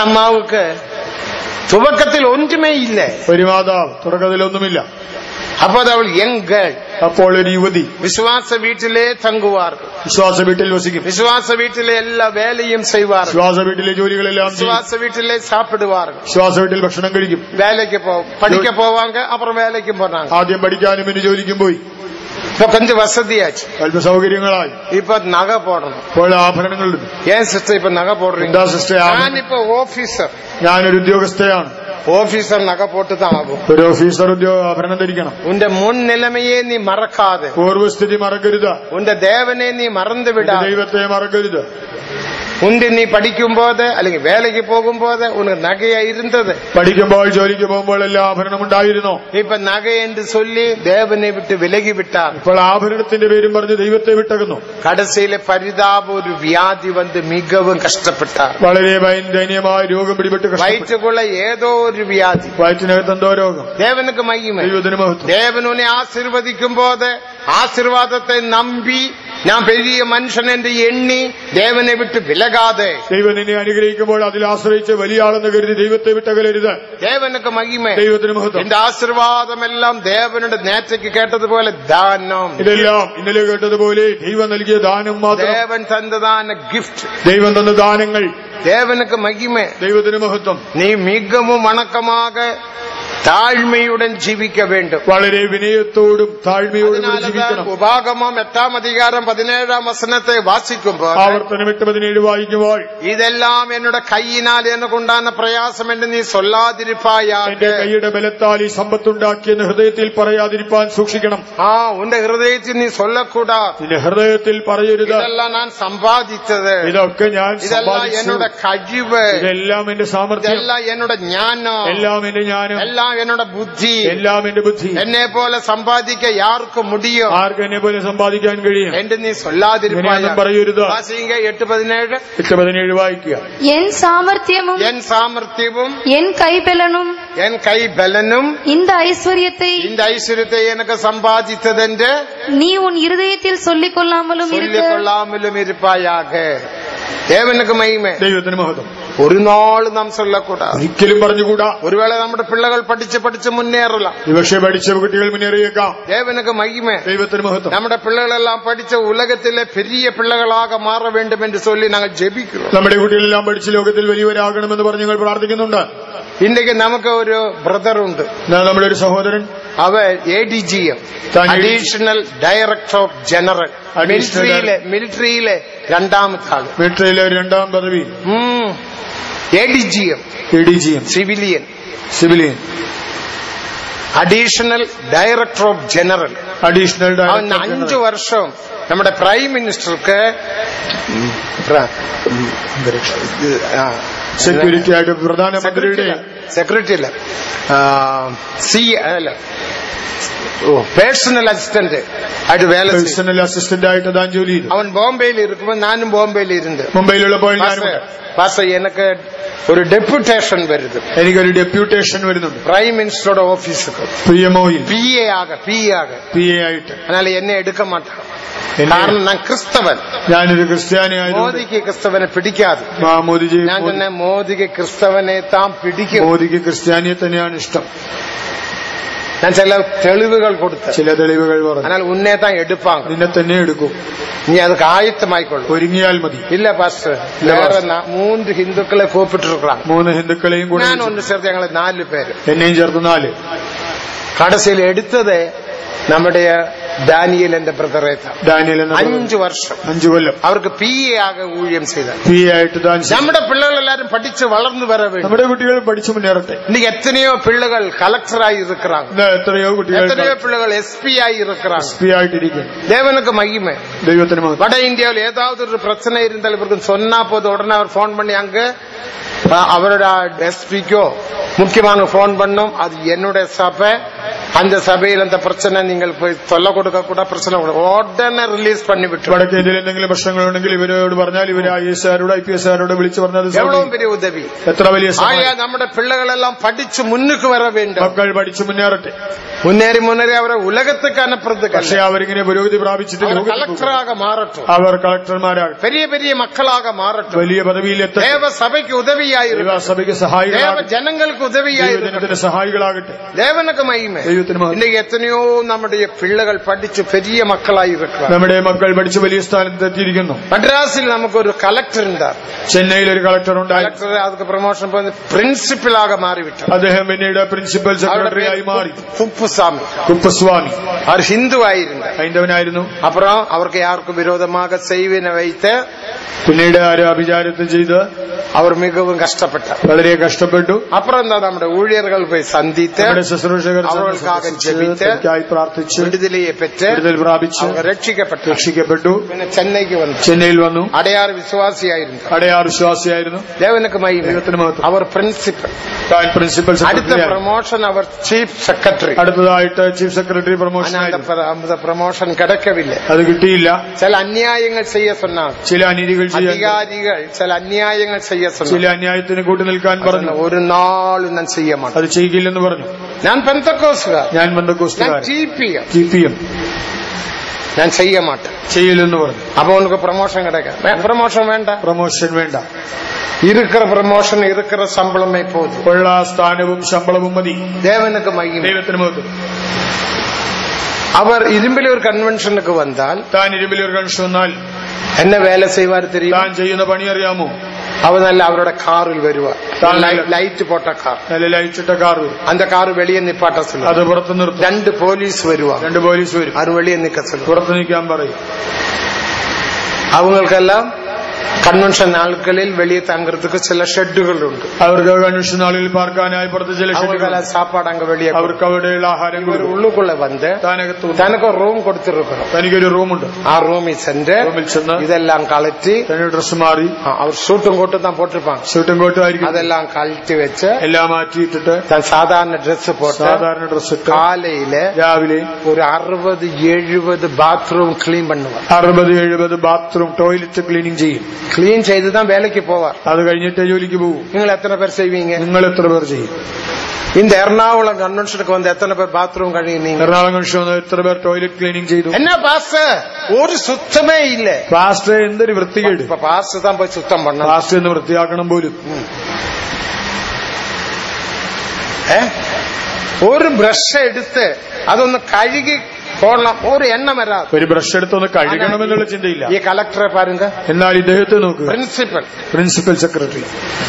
அம்மாவுக்கு துவக்கத்தில் ஒன்றுமே இல்லை ഒരു മാതാവ് തുടക്കത്തിലൊന്നുമില്ല அப்போது அவள் யங் கேர்ள் അപ്പോൾ ഒരു യുവതി விசுவாச வீட்டிலே தங்குவார்கள் വിശ്വാസ വീട്ടിൽ വസിക്കും விசுவாச வீட்டிலே எல்லா வேலையும் செய்வார்கள் വിശ്വാസ വീട്ടിലെ ജോലികളെല്ലാം ചെയ്യും விசுவாச வீட்டிலே சாப்பிடுவார்கள் വിശ്വാസ വീട്ടിൽ ഭക്ഷണം കഴിക്കും வேலைக்கு போ படிக்க போவாங்க அப்புறம் வேலைக்கும் போனாங்க ആദ്യം പഠിക്കാനും പിന്നെ ജോലിക്കും പോയി இப்ப கொஞ்சம் வசதியாச்சு അല്പ സൗകര്യങ്ങളായി இப்ப நகை போடணும் ഇപ്പോൾ ആഭരണങ്ങളുണ്ട് ஏன் சிஸ்டர் இப்ப நகை போடுறீங்க എന്താ സിസ്റ്റർ நான் இப்ப ഓഫീസർ ഞാനൊരു ഉദ്യോഗസ്ഥയാണ് ഓഫീസർ നഗ പോട്ട് தான் ആകും ഒരു ഓഫീസർ ഉദ്യോഗ ആഭരണം ധരിക്കണം உண்ட முன் நிலைமையே நீ மறக்காது പൂർവ്വസ്ഥിതി മറക്കരുത് உண்ட தேவனே நீ மறந்து നിന്റെ விடாது ദൈവത്തെ മറക്കരുത് உண்டு நீ படிக்கும் போது അല്ലെങ്കിൽ வேலைக்கு போகும் போது உனக்கு நகையா இருந்தது പഠിക്കുമ്പോൾ ജോലിക്ക് പോകുമ്പോൾ എല്ലാം ആഭരണം ഉണ്ടായിരുന്നോ இப்ப நகை என்று சொல்லி தேவனை விட்டு விலகி விட்டார் ഇപ്പോൾ ആഭരണത്തിന്റെ പേരും പറഞ്ഞ് ദൈവത്തെ വിട്ടകുന്നു கடைசியில பரிதாப ஒரு வியாதி வந்து மிகவும் கஷ்டப்பட்டார் വളരെ ഭയ- ദയനീയമായ രോഗം പിടിപെട്ട് കഷ്ടപ്പെട്ടു வயிற்றுக்குள்ள ஏதோ ஒரு வியாதி വയറ്റിനകത്ത് എന്തോ രോഗം தேவனுக்கு மகிமை ദൈവത്തിന് മഹത്വം தேவன் உன்னை ஆசிர்வதிக்கும் போது ஆசிர்வாதத்தை நம்பி நான் பெரிய மனுஷன் என்று எண்ணி தேவனை விட்டு விலகாதே ദൈവം നിന്നെ അനുഗ്രഹിക്കുമ്പോൾ അതിൽ ആശ്രയിച്ച് വലിയ ആളെന്ന് കരുതി ദൈവത്തെ വിട്ടകലരുത് தேவனுக்கு மகிமை ദൈവത്തിന് മഹത്വം இந்த ஆசிர்வாதம் எல்லாம் தேவனுடைய நேற்றைக்கு கேட்டது போல தானம் ഇതെല്ലാം ഇന്നലെ കേട്ടതുപോലെ ദൈവം നൽകിയ ദാനം മാത്രം தேவன் தந்ததான கிஃப்ட் ദൈവം തന്ന ദാനങ്ങൾ தேவனுக்கு மகிமை ദൈവത്തിന് മഹത്വം நீ மிகவும் வணக்கமாக தாழ்மையுடன் ஜீவிக்க வேண்டும் വളരെ വിനയത്തോടും താഴ്മയോടും കൂടി ജീവിക്കണം அதனாலதான் உபாகமம் எட்டாம் அதிகாரம் பதினேழாம் வசனத்தை வாசிக்கும்போது ആവർത്തനം എട്ട് പതിനേഴ് വായിക്കുമ്പോൾ ഇതെല്ലാം എന്നോട് കൈയിനാൽ എന്നുകൊണ്ടാണ് പ്രയാസം എന്ന് നീ എന്റെ സൊല്ലാതിരിപ്പായാകെ കൈയുടെ ബലത്താൽ ഈ സമ്പത്തുണ്ടാക്കിയെന്ന് ഹൃദയത്തിൽ പറയാതിരിപ്പാൻ സൂക്ഷിക്കണം ആ ഉന്റെ ഹൃദയത്തിൽ നീ സൊല്ലക്കൂടാ നിന്റെ ഹൃദയത്തിൽ പറയരുത് ഇതെല്ലാം ഞാൻ സമ്പാദിച്ചത് ഇതൊക്കെ ഞാൻ ഇതെല്ലാം സമ്പാദിച്ചു എന്നോട് കഴിവ് ഇതെല്ലാം എന്റെ സാമർഥ്യം ഇതെല്ലാം എന്നോട് ജ്ഞാനം എല്ലാം എന്റെ ജ്ഞാനം എല്ലാം എന്നോട് ബുദ്ധി എല്ലാം എന്റെ ബുദ്ധി എന്നെ പോലെ സമ്പാദിക്ക യാർക്കും മുടിയോ ആർക്ക് എന്നെ പോലെ സമ്പാദിക്കാൻ കഴിയും എന്റെ നീ സൊല്ലാതിരിപ്പായ ഇങ്ങനെയൊന്നും പറയരുത് വാസിங்க എട്ട് പതിനേഴ് എട്ട് പതിനേഴ് വായിക്കുക என் சாமர்த்தியமும் എൻ സാമർത്ഥ്യവും என் கைபலனும் എൻ കൈ ബലനും இந்த ஐஸ்வர்யத்தை இந்த ஐஸ்வர்யத்தை எனக்கு சம்பாதித்ததென்று நீ உன் இருதயத்தில் சொல்லிக் கொள்ளாமலும் இருக்க சொல்லிக்கொள்ளாமலும் இருப்பாயாக தேவனுக்கு மகிமை ദൈവത്തിന് മഹത്വം ഒരു നാൾ നാം சொல்லக்கூடாது ഒരിക്കലും പറഞ്ഞുകൂടാ ഒരുവേള നമ്മുടെ പിള്ളകൾ പഠിച്ച് പഠിച്ച് മുന്നേറலாம் ഒരുപക്ഷെ പഠിച്ച കുട്ടികൾ മുന്നേറിയേക്കാം தேவனுக்கு மகிமை ദൈവത്തിന് മഹത്വം നമ്മുടെ പിള്ളകളെല്ലാം പഠിച്ച ഉലകത്തിലെ പെരിയ പിള്ളകളാക മാറ വേണ്ടും എന്ന് சொல்லி ഞങ്ങൾ ജപിக்கிறோம் നമ്മുടെ കുട്ടികളെല്ലാം പഠിച്ച് ലോകത്തിൽ വലിയവരാകണമെന്ന് പറഞ്ഞ് ഞങ്ങൾ പ്രാർത്ഥിക്കുന്നുണ്ട് ഇന്നേക്ക് നമുക്ക് ഒരു ബ്രദർ ഉണ്ട് എന്നാൽ നമ്മുടെ ഒരു സഹോദരൻ അവ എ ഡി ജി എം താൻ ADG. Additional director of general Additional മിലിറ്ററിയിലെ മിലിറ്ററിയിലെ രണ്ടാമത്തെ ആള് മിലിറ്ററിയിലെ ഒരു രണ്ടാം പദവി A D G M A D G M civilian civilian additional director of general additional അവൻ അഞ്ചു വർഷം നമ്മുടെ പ്രൈം മിനിസ്റ്റർക്ക് സെക്യൂരിറ്റി ആയിട്ട് പ്രധാനമന്ത്രിയുടെ സെക്രട്ടറി അല്ല സി അല്ല ഓ പേഴ്സണൽ അസിസ്റ്റന്റ് ആയിട്ട് വേല ചെയ്തു. പേഴ്സണൽ അസിസ്റ്റന്റ് ആയിട്ട് താൻ ജോലി ചെയ്തു അവൻ ബോംബെയിൽ ഇരിക്കുമ്പോൾ ഞാനും ബോംബെയിൽ ഇരുന്ന് മുംബൈയിലുള്ളപ്പോൾ ഞാനും പാസ എനിക്ക് ഒരു ഡെപ്യൂട്ടേഷൻ വരുത് എനിക്കൊരു ഡെപ്യൂട്ടേഷൻ വരുന്നുണ്ട് പ്രൈം മിനിസ്റ്ററുടെ ഓഫീസുക്ക് പി എം ഒയിൽ പി എ ആക പി എ ആക പി എ ആയിട്ട് அதனால என்னை எடுக்க மாட்டான் എന്നെ- കാരണം ഞാൻ ക്രിസ്തവൻ ഞാനൊരു ക്രിസ്ത്യാനി ആയതുകൊണ്ട് മോദിക്ക് ക്രിസ്തവനെ പിടിക്കാതെ ആ, മോദിജി ഞാൻ തന്നെ മോദിക്ക് ക്രിസ്തവനെ താൻ പിടിക്കും മോദിക്ക് ക്രിസ്ത്യാനിയെ തന്നെയാണ് ഇഷ്ടം ഞാൻ ചില തെളിവുകൾ കൊടുത്ത ചില തെളിവുകൾ പറഞ്ഞു അതിനാൽ ഉന്നെ താൻ എടുപ്പാങ്ക നിന്നെ തന്നെ എടുക്കും നീ അത് ആയത്തമായിക്കൊള്ളു ഒരുങ്ങിയാൽ മതി இல்ல பாஸ்டர் வேற நா- மூன்று ஹிந்துக்களை கூப்பிட்டு இருக்கிறாங்க മൂന്ന് ഹിന്ദുക്കളെയും കൂടെ நான் ஒன்று சேர்த்து ഞങ്ങൾ നാല് പേര് എന്നെയും ചേർത്ത് നാല് കടസിൽ എടുത്തത് നമ്മുടെ ഡാനിയൽ എന്റെ ബ്രദറെ ഡാനിയൽ എന്ന brother. അഞ്ചു വർഷം അഞ്ചു കൊല്ലം അവർക്ക് പി എ ആകെ ഊഴിയം ചെയ്ത പി എ ആയിട്ട് താൻ ചെയ്തു. നമ്മുടെ പിള്ളകളെല്ലാരും പഠിച്ച് വളർന്നു വര വേണ്ടി നമ്മുടെ കുട്ടികൾ പഠിച്ചു മുന്നേറട്ടെ இன்னைக்கு எத்தனையோ பிள்ளைகள் கலெக்டராய் இருக்கிறாங்க ഇന്ന് എത്രയോ കുട്ടികൾ எத்தனையோ பிள்ளைகள் எஸ்பி ஆகி இருக்கிறாங்க പി ആയിട്ടിരിക്കും தேவனுக்கு மகிமை ദൈവത്തിന് മഹത്വം வட இந்தியாவில் ஏதாவது ஒரு பிரச்சனை இருந்தால் இவருக்கு சொன்னா போது உடனே அவர் போன் பண்ணி அங்க அஹ், அவரோட எஸ்பிக்கோ முக்கியமான போன் பண்ணும் அது என்னுடைய சபை அந்த சபையில் அந்த பிரச்சனை நீங்கள் போய் தொல்லை கொடுக்க கூட பிரச்சனை கூட உடனே ரிலீஸ் பண்ணி விட்டு വടക്കേ ഇന്ത്യയിൽ എന്തെങ്കിലും പ്രശ്നങ്ങളുണ്ടെങ്കിൽ ഇവരോട് പറഞ്ഞാൽ ഇവര് ഐ എസ് ആരോട് ഐ പി എസ് ആരോട് വിളിച്ചു പറഞ്ഞത് எவ்வளவு பெரிய உதவி എത്ര വലിയ സഹായം. ஆயா நம்முடைய பிள்ளைகள் எல்லாம் படிச்சு முன்னுக்கு வர வேண்டும் മക്കൾ പഠിച്ചു മുന്നേറട്ടെ முன்னேறி முன்னேறி அவரை உலகத்துக்கு പക്ഷെ அனுப்புறதுக்கு അവരിങ്ങനെ പുരോഗതി പ്രാപിച്ചിട്ട് அவர் ലോകത്തിൽ പോകും. கலெக்டராக மாறட்டும் അവർ കളക്ടർമാരാകട്ടെ பெரிய பெரிய மக்களாக மாறட்டும் വലിയ പദവിയിലെത്ത தேவ சபைக்கு உதவியாயிருக்கும் സഭയ്ക്ക് தேவ സഹായികളാകട്ടെ ஜனங்களுக்கு உதவியாயிருக்கும் ദൈവജനത്തിന് സഹായികളാകട്ടെ தேவனுக்கு மகிமை ദൈവത്തിന് മഹത്വം. இன்னைக்கு எத்தனையோ நம்முடைய பிள்ளைகள் படிச்சு பெரிய மக்களாய் இருக்கிறார் നമ്മുടെ മക്കൾ പഠിച്ച് വലിയ സ്ഥാനത്ത് എത്തിയിരിക്കുന്നു மெட்ராஸில் நமக்கு ஒரு கலெக்டர் இருந்தார் ചെന്നൈയിൽ ഒരു കളക്ടർ ഉണ്ടായി கலெக்டர் அதுக்கு ப்ரமோஷன் போய் பிரின்சிபலாக மாறிவிட்டார் അദ്ദേഹം പിന്നീട് പ്രിൻസിപ്പൽ அவருடைய സെക്രട്ടറി ആയി பேர் മാറി குப்புசாமி കുപ്പസ്വാമി அவர் ஹிந்து ஆயிருந்தார் ഹൈന്ദവനായിരുന്നു அப்புறம் அவருக்கு யாருக்கும் விரோதமாக செய்வினை வைத்து പിന്നീട് ആര് അഭിചാരത്തെ ചെയ്ത് அவர் மிகவும் கஷ்டப்பட்டார் വളരെ കഷ്ടപ്പെട്ടു அப்புறம் தான் நம்முடைய ஊழியர்கள் போய் சந்தித்து നമ്മുടെ ശുശ്രൂഷകർ അവൾക്കാകെ ജപിച്ച് തനിക്കായി പ്രാർത്ഥിച്ച് விடுதலையை பெற்று വിടുതൽ പ്രാപിച്ച് அவங்க ரட்சிக்கப்பட்டார் രക്ഷിക്കപ്പെട്ടു പിന്നെ ചെന്നൈക്ക് വന്നു ചെന്നൈയിൽ വന്നു അടയാർ വിശ്വാസിയായിരുന്നു അടയാർ വിശ്വാസിയായിരുന്നു ദേവനുക്ക് മഹിമ ദൈവത്തിന് മഹത്വം അവർ പ്രിൻസിപ്പൽ താൻ പ്രിൻസിപ്പൽ അടുത്ത സെക്രട്ടറി പ്രൊമോഷൻ അവർ ചീഫ് സെക്രട്ടറി അടുത്തതായിട്ട് ചീഫ് സെക്രട്ടറി പ്രൊമോഷൻ ആയിരുന്നു அந்த പ്രൊമോഷൻ കിടക്കവില്ല അത് കിട്ടിയില്ല ചില അന്യായങ്ങൾ ചെയ്യ சொன்னாங்க ചില അനീതികൾ ചെയ്യാൻ அதிகாரிகள் ചില അന്യായങ്ങൾ ചെയ്യ ചില சொன்னாங்க അന്യായത്തിന് കൂട്ടു നിൽക്കാൻ പറഞ്ഞു ഒരു നാളും ഞാൻ ചെയ്യ മാട്ടேன் അത് ചെയ്യില്ലെന്ന് പറഞ്ഞു ഞാൻ പെന്തക്കോസുകാർ ഞാൻ ഞാൻ ബന്ധക്കോസ്തുകാരൻ T P G P M ഞാൻ ചെയ്യ മാട്ടேன் ചെയ്യില്ലെന്ന് പറഞ്ഞു அப்ப உனக்கு ப்ரமோஷன் கிடைக்க ப்ரமோஷன் வேண்டாம் പ്രൊമോഷൻ വേണ്ട இருக்கிற ப்ரமோஷன் இருக்கிற சம்பளமே போதும் ഉള്ള സ്ഥാനവും ശമ്പളവും മതി தேவனுக்கு மகிமை ദൈവത്തിന് മഹത്വം அவர் ഇരുമ്പിലൂർ കൺവെൻഷനുக்கு വന്നാൽ താൻ ഇരുമ്പിലൂർ കൺഷൻ വന്നാൽ എന്നെ വേല ചെയ്യുവാർ தெரியும் താൻ ചെയ്യുന്ന പണി അറിയാമോ അവ നല്ല അവരുടെ കാറിൽ വരുവ താൻ ലൈറ്റ് പോട്ട കാർ നല്ല ലൈറ്റിട്ട കാർ വരും அந்த കാർ വെളിയെ നിപ്പാട്ട சொல்லுவாங்க അത് പുറത്ത് നിർത്തും രണ്ട് പോലീസ് വരുவாங்க രണ്ട് പോലീസ് വരും அது வெளியே நிக்க சொல்லுவாங்க പുറത്ത് നിൽക്കാൻ പറയും அவங்களுக்கெல்லாம் கன்வென்ஷன் நாட்களில் வெளியே தங்குறதுக்கு சில ஷெட்டுகள் உண்டு അവർക്ക് കൺവെൻഷൻ നാളിൽ പാർക്കാനായി പുറത്ത് ചില ഷെഡുകൾ அவங்களுக்கெல்லாம் சாப்பாடு அங்க வெளியே கொடுக்கும். അവർക്ക് അവിടെയുള്ള ആഹാരം இவர் കൊടുക്കും உள்ளுக்குள்ள வந்து താനകത്ത് വന്നു. தனக்கு ஒரு ரூம் கொடுத்திருக்கிறோம் തനിക്കൊരു റൂമുണ്ട് ஆ ரூமில் சென்று റൂമിൽ ചെന്ന് இதெல்லாம் கழட்டி തന്റെ ഡ്രസ് മാറി ஆ, அவர் ஷூட்டும் கோட்டும் தான் போட்டிருப்பாங்க ഷൂട്ടും കോട്ടും ആയിരിക്കും அதெல்லாம் கழட்டி வச்சு എല്ലാം മാറ്റിയിട്ടിട്ട് தன் சாதாரண Dress போட்டு സാധാരണ ഡ്രസ് ഇട്ട് காலையில രാവിലെ ஒரு அறுபது எழுபது பாத்ரூம் கிளீன் பண்ணுவார் അറുപത് എഴുപത് ബാത്റൂം ടോയ്ലറ്റ് ക്ലീനിങ് ചെയ്യും கிளீன் செய்துதான் வேலைக்கு போவார் അത് കഴിഞ്ഞിട്ട് ജോലിക്ക് പോകും நீங்கள் எத்தனை பேர் செய்வீங்க നിങ്ങൾ എത്ര പേർ ചെയ്യും இந்த எர்ணாகுளம் கன்வென்ஷனுக்கு வந்து எத்தனை பேர் பாத்ரூம் கழுவினீங்க എറണാകുളം കൺഷൻ വന്ന് എത്ര പേർ ടോയ്ലറ്റ് ക്ലീനിങ് ചെയ്തു என்ன பாஸ் ஒரு சுத்தமே இல்ல പാസ്റ്റർ എന്തൊരു വൃത്തികേട് இப்ப பாஸ் தான் போய் சுத்தம் பண்ணணும் പാസ്റ്റർ എന്ന് വൃത്തിയാക്കണം പോലും ഏ? ഒരു ബ്രഷ് എടുത്ത് അതൊന്ന് കഴുകി പോടണം ഒരു എണ്ണ വരാതെ ഒരു ബ്രഷ് എടുത്തൊന്ന് കഴുകണമെന്നുള്ള ചിന്തയില്ല ഈ കളക്ടറെ പാരുങ്ക എന്നാൽ ഇദ്ദേഹത്തെ നോക്കുക പ്രിൻസിപ്പൽ പ്രിൻസിപ്പൽ സെക്രട്ടറി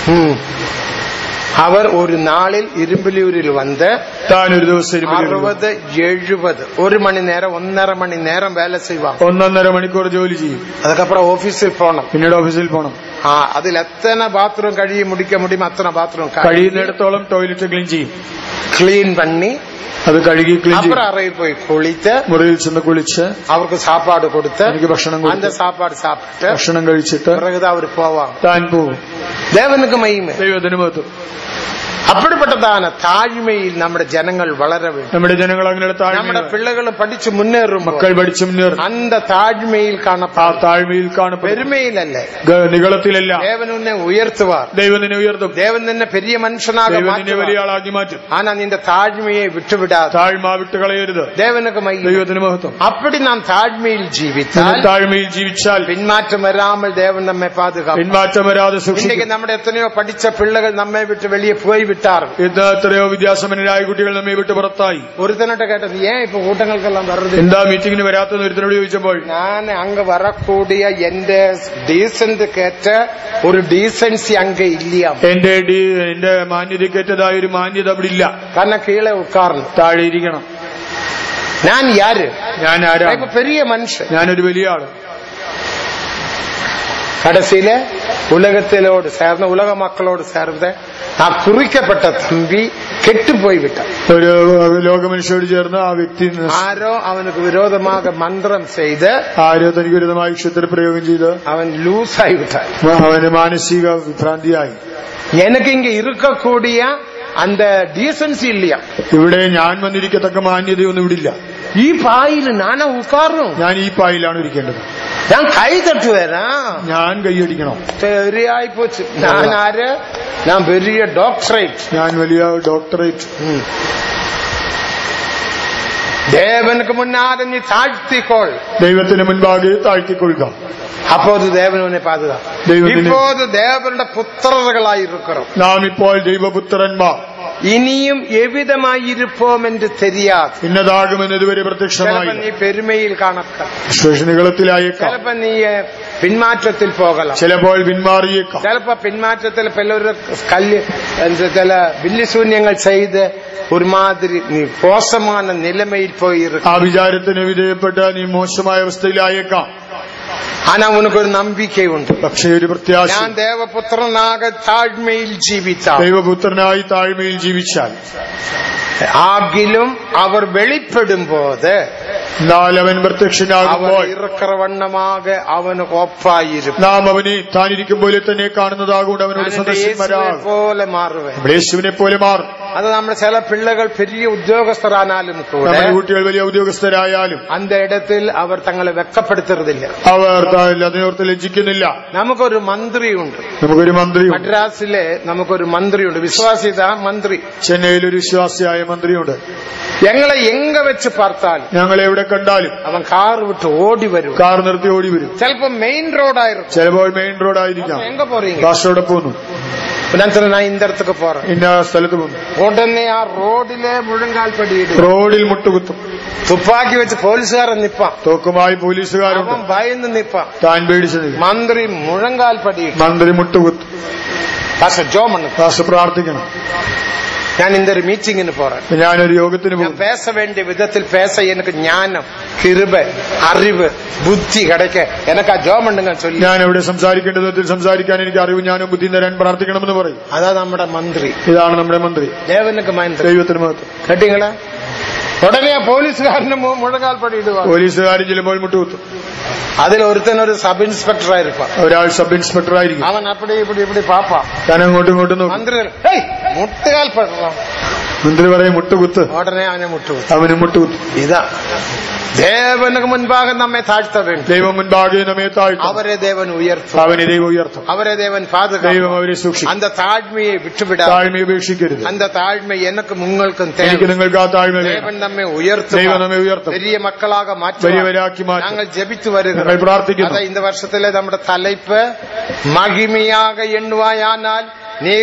അവർ ഒരു നാളിൽ ഇരുമ്പലിയൂരിൽ വന്ന് താൻ ഒരു ദിവസം ഇരുമ്പലിൽ അറുപത് എഴുപത് ഒരു മണി നേരം ഒന്നര മണി നേരം വേല ചെയ്യുവാங்க ഒന്നൊന്നര മണിക്കൂർ ജോലി ചെയ്യും அதுக்கப்புறம் ஆபீஸில் போனோம் പിന്നീട് ഓഫീസിൽ പോകണം ஆ, அதில் எத்தனை பாத்ரூம் கழுவி முடிக்க முடியுமோ அத்தனை பாத்ரூம் കഴിയുന്നിടത്തോളം ടോയ്ലറ്റ് ക്ലീൻ ചെയ്യും கிளீன் பண்ணி അത് കഴുകി ക്ലീൻ ചെയ്യും அப்புறம் அறையில் போய் குளித்து മുറിയിൽ ചെന്ന് കുളിച്ച് அவருக்கு சாப்பாடு கொடுத்து എനിക്ക് ഭക്ഷണം அந்த കൊടുത്ത് சாப்பாடு சாப்பிட்டு ഭക്ഷണം കഴിച്ചിട്ട് பிறகுதான் அவர் போவாங்க താൻ പോകും தேவனுக்கு மகிமை ദൈവത്തിന് മഹത്വം அப்படிப்பட்டதான தாழ்மையில் നമ്മുടെ ജനങ്ങൾ വളര வேண்டும் നമ്മുടെ ജനങ്ങൾ അങ്ങനെ താഴ്മ നമ്മുടെ പിള്ളകളും പഠിച്ചു മുന്നേറും മക്കൾ പഠിച്ചു മുന്നേറും அந்த താഴ്മയിൽ ആ കാണപ്പെടും താഴ്മയിൽ കാണപ്പെടും പെരുമയിലല്ല ഗ- നികളത്തിലല്ല ദേവൻ ഉന്നെ ഉയർത്തുവാർ ദൈവം നിന്നെ ഉയർത്തും ദേവൻ നിന്നെ പെരിയ മനുഷ്യനാക ദൈവം നിന്നെ മാറ്റുവാർ. വലിയ ആളാക്കി മാറ്റും ஆனா இந்த தாழ்மையை விட்டுவிடாது താഴ്മ വിട്ടുകളയരുത് தேவனுக்கு மையம் ദൈവത്തിന് മഹത്വം அப்படி நாம் தாழ்மையில் നിങ്ങൾ ஜீவித்தால் താഴ്മയിൽ ജീവിച്ചാൽ பின்மாற்றம் வராமல் தேவன் நம்மை பாதுகாப்பு പിന്മാറ്റം വരാതെ இன்னைக்கு സൂക്ഷിക്കും നമ്മുടെ എത്രയോ പഠിച്ച പിള്ളകൾ നമ്മെ വിട്ട് வெளியே போய் விட்டார்கள் ഇന്ന് എത്രയോ വിദ്യാസമ്പന്നരായ കുട്ടികൾ നമ്മെ വിട്ട് പുറത്തായി ഒരുത്തനോട്ട് കേട്ടത് ഏன் இப்ப കൂട്ടങ്ങൾക്കെല്ലാം വരുന്നത് എന്താ മീറ്റിംഗിന് വരാത്തെന്ന് ഒരുത്തനോട് ചോദിച്ചപ്പോൾ ഞാൻ അങ്ക വരക്കൂടിയ എന്റെ ഡീസന്റ് കേറ്റ ഒരു ഡീസൻസി അങ്ക ഇല്ല എന്റെ ഡി എന്റെ മാന്യതയ്ക്കേറ്റതായ ഒരു മാന്യത അവിടെ ഇല്ല കാരണം കീഴെ ഉட்கார்ന്നു താഴെ ഇരിക്കണം ഞാൻ യാര് ഞാൻ ഇപ്പൊ ആരാണ് പെരിയ മനുഷ്യൻ ഞാനൊരു വലിയ ആള് கடைசியில உலகத்திலோடு சேர்ந்த உலக மக்களோடு சேர்ந்த நான் குறிக்கப்பட்ட தம்பி கெட்டு போய்விட்டான் ഒരു ലോക മനുഷ്യരോട് ചേർന്ന് ആ വ്യക്തി ആരോ അവനുக்கு விரோதமாக மந்திரம் செய்து ആരോ തനിക്ക് വിരുദ്ധമായി ക്ഷേത്ര പ്രയോഗം ചെയ്ത് அவன் லூஸ் ஆகிவிட்டான் അവന് മാനസിക വിഭ്രാന്തിയായി எனக்கு இங்க இருக்கக்கூடிய அந்த டீசன்சி இல்லையா ഇവിടെ ഞാൻ വന്നിരിക്കത്തക്ക മാന്യതയൊന്നും ഇവിടില്ല ഈ പായിൽ നാനാ ഉക്കാറും ഞാൻ ഈ പായിലാണ് ഇരിക്കേണ്ടത് ഞാൻ കൈ തട്ടുവരാ ഞാൻ കൈയടിക്കണം ശരിയായി പോച്ച് ഞാൻ ആര് ഞാൻ വലിയ ഡോക്ടറേറ്റ് ഞാൻ വലിയ ഡോക്ടറേറ്റ് ദേവനുക്ക് മുന്നാലെ നീ താഴ്ത്തിക്കോൾ ദൈവത്തിന് മുൻപാകെ താഴ്ത്തിക്കൊള്ളുക அப்போது தேவன் உன்னை பாதுகாப்பு ദൈവത്തിന് இப்போது தேவனுடைய புத்திரர்களாய் இருக்கிறோம் നാം ഇപ്പോൾ ദൈവപുത്രന്മാർ ഇനിയും എവിധമായിരിപ്പോം എന്ന് தெரியாது ഇന്നതാകുമെന്ന് ഇതുവരെ ചിലപ്പോ പ്രത്യക്ഷമായി നീ പെരുമയിൽ കാണക്കാം നികളത്തിലായേക്കാം ചിലപ്പോ നീ ഏഹ്, പിന്മാറ്റത്തിൽ പോകലാം ചിലപ്പോൾ പിന്മാറിയേക്കാം ചിലപ്പോ പിന്മാറ്റത്തിൽ പലരും കല്ല് എന്ത് ചില വില്യശൂന്യങ്ങൾ ചെയ്ത് ഒരുമാതിരി നീ മോശமான നിലമയിൽ പോയിരിക്കും ആ വിചാരത്തിന് വിധേയപ്പെട്ട് നീ മോശമായ അവസ്ഥയിലായേക്കാം ആനാ ഉനക്കൊരു നമ്പിക്കയുണ്ട് പക്ഷേ ഒരു പ്രത്യാശ ഞാൻ ദേവപുത്രനാകെ താഴ്മയിൽ ജീവിച്ച ദൈവപുത്രനായി താഴ്മയിൽ ജീവിച്ചാൽ ആകിലും അവർ വെളിപ്പെടുമ്പോത് എന്നാൽ അവൻ അവർ പ്രത്യക്ഷനാകുമ്പോൾ ഇറക്കറവണ്ണമാക അവന് ഒപ്പായിരിക്കും നാം അവനെ താനിരിക്കും പോലെ തന്നെ കാണുന്നതാകൊണ്ട് അവനോട് സദസ്യന്മാരാകും പോലെ മാറുവേ നമ്മൾ യേശുവിനെ പോലെ മാറും അത് നമ്മുടെ ചില പിള്ളകൾ പെരിയ ഉദ്യോഗസ്ഥരാനാലും കൂടെ നമ്മുടെ കുട്ടികൾ വലിയ ഉദ്യോഗസ്ഥരായാലും അന്ത ഇടത്തിൽ അവർ തങ്ങളെ വെക്കപ്പെടുത്തരുതില്ല അവർ ത- അതിനോർത്ത് ലജ്ജിക്കുന്നില്ല നമുക്കൊരു മന്ത്രിയുണ്ട് നമുക്കൊരു മന്ത്രിയുണ്ട് മദ്രാസിലെ നമുക്കൊരു മന്ത്രിയുണ്ട് വിശ്വാസിത മന്ത്രി ചെന്നൈയിൽ ഒരു വിശ്വാസിയായ മന്ത്രിയുണ്ട് ഞങ്ങളെ എങ്ക വെച്ച് പാർത്താലും ഞങ്ങൾ എവിടെ കണ്ടാലും അവൻ കാർ വിട്ട് ഓടി വരും കാർ നിർത്തി ഓടി വരും ചിലപ്പോ മെയിൻ റോഡായിരുന്നു ചിലപ്പോൾ മെയിൻ റോഡായിരിക്കാം എങ്ക പോறீங்க കാസ്റ്റോടെ പോന്നു ഞാൻ சொல்றேன், நான் இந்த இடத்துக்கு போறேன் ഇന്ന സ്ഥലത്ത് പോന്നു ഉടനെ ആ റോഡിലെ മുഴങ്കാൽ പടിയിടും റോഡിൽ മുട്ടുകുത്തും തുപ്പാക്കി വെച്ച് പോലീസുകാരൻ നിപ്പാൻ തോക്കുമായി പോലീസുകാരുണ്ട് അവൻ ഭയന്ന് നിപ്പാൻ താൻ പേടിച്ചു നിൽക്കും മന്ത്രി മുഴങ്കാൽ പടിയിട്ടു മന്ത്രി മുട്ടുകുത്തും പക്ഷെ ജോ മണ്ണ് കാസ് പ്രാർത്ഥിക്കണം ഞാൻ இந்த ഒരു മീറ്റിംഗിന് പോறேன் ഞാനൊരു യോഗത്തിന് ഞാൻ പോകും பேச வேண்டிய விதத்தில் பேச எனக்கு ஞானம் கிருப அறிவு புத்தி கிடைக்க எனக்கு ആ ജോ മണ്ണുങ്ങൾ ചൊല്ലി ഞാൻ എവിടെ സംസാരിക്കേണ്ട വിധത്തിൽ സംസാരിക്കാൻ എനിക്ക് അറിവ് ഞാനും ബുദ്ധി തരാൻ പ്രാർത്ഥിക്കണമെന്ന് പറയും അതാ നമ്മുടെ മന്ത്രി ഇതാണ് നമ്മുടെ മന്ത്രി ദേവനുക്ക് മന്ത്രി ദൈവത്തിന് മഹത്വം കേട്ടീங்களா ഉടനെ ആ പോലീസുകാരന് മു- മുഴങ്കാൽ പടിയിടുക പോലീസുകാരും ചെല്ലുമ്പോൾ മുട്ടുകുത്തും അതിൽ ഒരുത്തൻ ഒരു സബ് ഇൻസ്പെക്ടർ ആയിരിക്കും ഒരാൾ സബ് ഇൻസ്പെക്ടർ ആയിരിക്കും അവൻ അപ്പടി ഇപ്പടി ഇപ്പടി പാപ്പാ ഞാൻ അങ്ങോട്ടും ഇങ്ങോട്ടും നോക്കും മന്ത്രി "ഹേയ്, മുട്ടുകാൽ പടണം മന്ത്രി പറയും മുട്ടുകുത്ത് ഉടനെ അവനെ മുട്ടു അവന് മുട്ടുകുത്തും ഇതാ ദേവനുക്ക് മുൻപാകെ നമ്മെ താഴ്ത്ത വേണ്ടി ദൈവം മുൻപാകെ നമ്മെ താഴ്ത്തും അവരെ ദേവൻ ഉയർത്തും അവനെ ദൈവം ഉയർത്തും അവരെ ദേവൻ ദൈവം പാതുകാക്കും അവരെ സൂക്ഷിക്കും அந்த தாழ்மையை விட்டுவிடாது താഴ്മ ഉപേക്ഷിക്കരുത് அந்த താഴ്മ எனக்கும் உங்களுக்கும் എനിക്ക് தேவை നിങ്ങൾക്ക് ആ താഴ്മ വേണം தேவன் நம்மை உயர்த்தும் ദൈവം നമ്മെ ഉയർത്തും பெரிய மக்களாக மாற்றுவார் വലിയവരാക്കി മാറ്റും நாங்கள் ஜெபித்து ഞങ്ങൾ வருகிறோம் പ്രാർത്ഥിക്കുന്നു அதான் இந்த வருஷத்திலே നമ്മുടെ தலைப்பு மகிமையாக எண்ணுவாயானால் நீ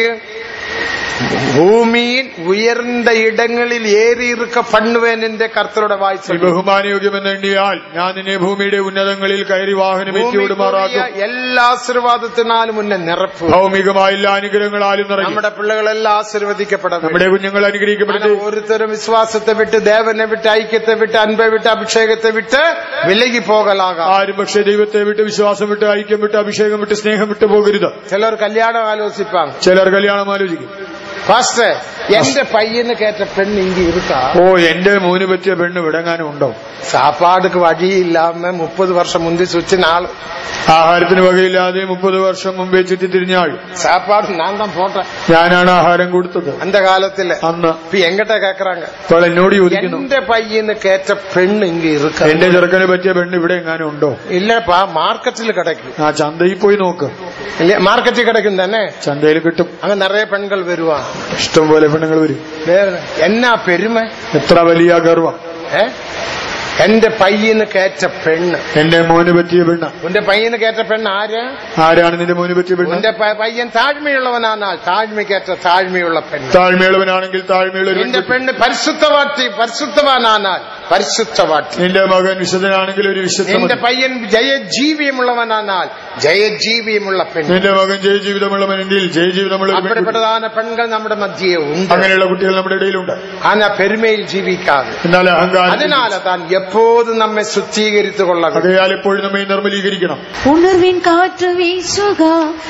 ഭൂമിയിൽ ഉയർന്ന ഇടങ്ങളിൽ ഏറിയിരുക്ക പണ്ണുവേൻ എന്റെ കർത്തരുടെ ഈ വായിച്ചു ബഹുമാനയോഗ്യമെന്ന് എണ്ണിയാൽ ഞാൻ നിന്നെ ഭൂമിയുടെ ഉന്നതങ്ങളിൽ കയറി വാഹനം എത്തിയോടുമാറാക്കും എല്ലാ ആശീർവാദത്തിനാലും മുന്നേ നിറപ്പ് ഭൗമികമായ എല്ലാ അനുഗ്രഹങ്ങളാലും നിറയും നമ്മുടെ പിള്ളകളെല്ലാം ആശീർവദിക്കപ്പെടണം നമ്മുടെ കുഞ്ഞുങ്ങൾ അനുഗ്രഹിക്കപ്പെട്ട് ഓരോരുത്തരും വിശ്വാസത്തെ വിട്ട് ദേവനെ വിട്ട് ഐക്യത്തെ വിട്ട് അൻപെ വിട്ട് അഭിഷേകത്തെ വിട്ട് വിലകി പോകലാകാം ആരും പക്ഷേ ദൈവത്തെ വിട്ട് വിശ്വാസം വിട്ട് ഐക്യം വിട്ട് അഭിഷേകം വിട്ട് സ്നേഹം വിട്ട് പോകരുത് ചിലർ കല്യാണം ആലോചിപ്പാங்க ചിലർ കല്യാണം ആലോചിക്കും പാസ്റ്റർ എന്റെ പയ്യന് കേട്ട പെണ്ണ് ഇങ്ങി ഇരുക്കാ ഓ എന്റെ മോന് പറ്റിയ പെണ്ണ് വിടങ്ങാനും ഉണ്ടോ സാപ്പാടുക്ക് വഴിയില്ലാമ മുപ്പത് വർഷം മുന്തി സുച്ചിന് ആള് ആഹാരത്തിന് വകയില്ലാതെ മുപ്പത് വർഷം മുമ്പേ ചുറ്റിത്തിരിഞ്ഞ ആൾ சாப்பாடு நான் தான் போட்டேன் ഞാനാണ് ആഹാരം കൊടുത്തത് அந்த காலத்துல അന്ന് இப்ப எங்கிட்ட கேக்குறாங்க ഇപ്പോൾ എന്നോട് ചോദിക്കുന്നു எந்த பையனு கேட்ட பெண் இங்க இருக்கு എന്റെ ചെറുക്കന് പറ്റിയ പെണ്ണ് ഇവിടെ എങ്ങാനും ഉണ്ടോ இல்லப்பா மார்க்கெட்டில் கிடைக்கும் ആ ചന്തയിൽ പോയി നോക്ക് இல்ல மார்க்கெட்டில் கிடைக்கும் தானே ചന്തയിൽ കിട്ടും அங்க நிறைய பெண்கள் வருவான் ഇഷ്ടം പോലെ പെണ്ണുങ്ങൾ വരും என்ன பெருமை എത്ര വലിയ ഗർവം ഏ? എന്റെ പയ്യന് കേറ്റ പെണ്ണ് എന്റെ മോന് പറ്റിയ പെണ്ണ് ഉന്റെ പയ്യന് കേറ്റ പെണ്ണ് ആര് ആരാണ് നിന്റെ മോന് പറ്റിയ പെണ്ണ് ഉന്റെ പ- പയ്യൻ താഴ്മയുള്ളവനാനാൽ താഴ്മയ്ക്കേറ്റ താഴ്മയുള്ള പെണ്ണ് താഴ്മയുള്ളവനാണെങ്കിൽ താഴ്മയുള്ള ഒരു നിന്റെ പെൺകുട്ടി. പെണ്ണ് പരിശുദ്ധവാട്ടി പരിശുദ്ധവാനാനാൽ പരിശുദ്ധവാട്ടി നിന്റെ മകൻ വിശുദ്ധനാണെങ്കിൽ ഒരു വിശുദ്ധ നിന്റെ പയ്യൻ ജയജീവിയമുള്ളവനാനാൽ ജയജീവിയമുള്ള പെണ്ണ് നിന്റെ മകൻ ജയജീവിതമുള്ളവനെങ്കിൽ ജയജീവിതമുള്ള ഒരു പെൺകുട്ടി. അപ്പടിപ്പെട്ടതാന പെൺകൾ നമ്മുടെ മധ്യയെ ഉണ്ട് അങ്ങനെയുള്ള കുട്ടികൾ നമ്മുടെ ഇടയിലുണ്ട് ആന പെരുമയിൽ ജീവിക്കാതെ എന്നാൽ അഹങ്കാരം അതിനാൽ താൻ എപ്പോഴും നമ്മെ ശുദ്ധീകരിച്ചു കൊള്ളണം അകയാൽ എപ്പോഴും നമ്മെ നിർമ്മലീകരിക്കണം ഉണർവിൻ കാറ്റ് വീശുക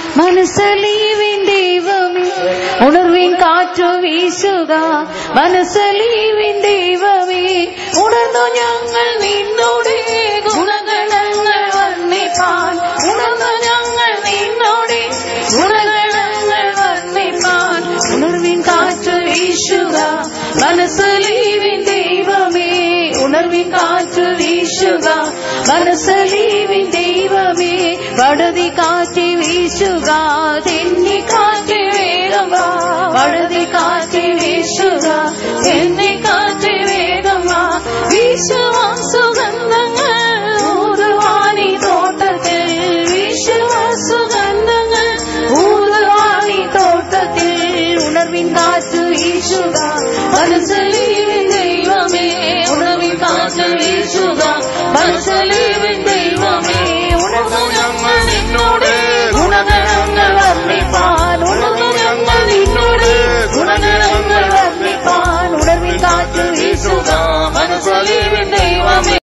മനസ്സലീവിൻ ദൈവമേ ഉണർവിൻ കാറ്റ് വീശുക മനസ്സലീവിൻ ദൈവമേ ഉണർന്നു ഞങ്ങൾ നിന്നോടെ ഗുണഗണങ്ങൾ വർണ്ണിപ്പാൻ ഉണർന്നു ഞങ്ങൾ നിന്നോടെ ഗുണഗണങ്ങൾ വർണ്ണിപ്പാൻ ഉണർവിൻ കാറ്റ് വീശുക മനസ്സലീവിൻ ദൈവമേ ഉണർവിൻ കാറ്റ് വീശുക മനസ്സലീവിൻ ദൈവമേ വടതി കാറ്റ് വീശുക തെന്നി കാറ്റ് വേഗം വാ വടതി കാറ്റ് വീശുക തെന്നി കാറ്റ് വേഗം വാ വീശുവാൻ സുഗന്ധങ്ങൾ ഊതുവാണി തോട്ടത്തിൽ വീശുവാൻ സുഗന്ധങ്ങൾ ഊതുവാണി തോട്ടത്തിൽ ഉണർവിൻ കാറ്റ് വീശുക മനസ്സലീവിൻ ദൈവമേ ഉണർവിൻ കാറ്റ് വീശുക മനസ്സലീവിൻ ദൈവമേ ഉണർന്നു ഞങ്ങൾ നിന്നോട് ഗുണഗണങ്ങൾ വർണ്ണിപ്പാൻ ഉണർന്നു ഞങ്ങൾ നിന്നോട് ഗുണഗണങ്ങൾ വർണ്ണിപ്പാൻ ഉണർവിൻ കാറ്റ് വീശുക മനസ്സലീവിൻ ദൈവമേ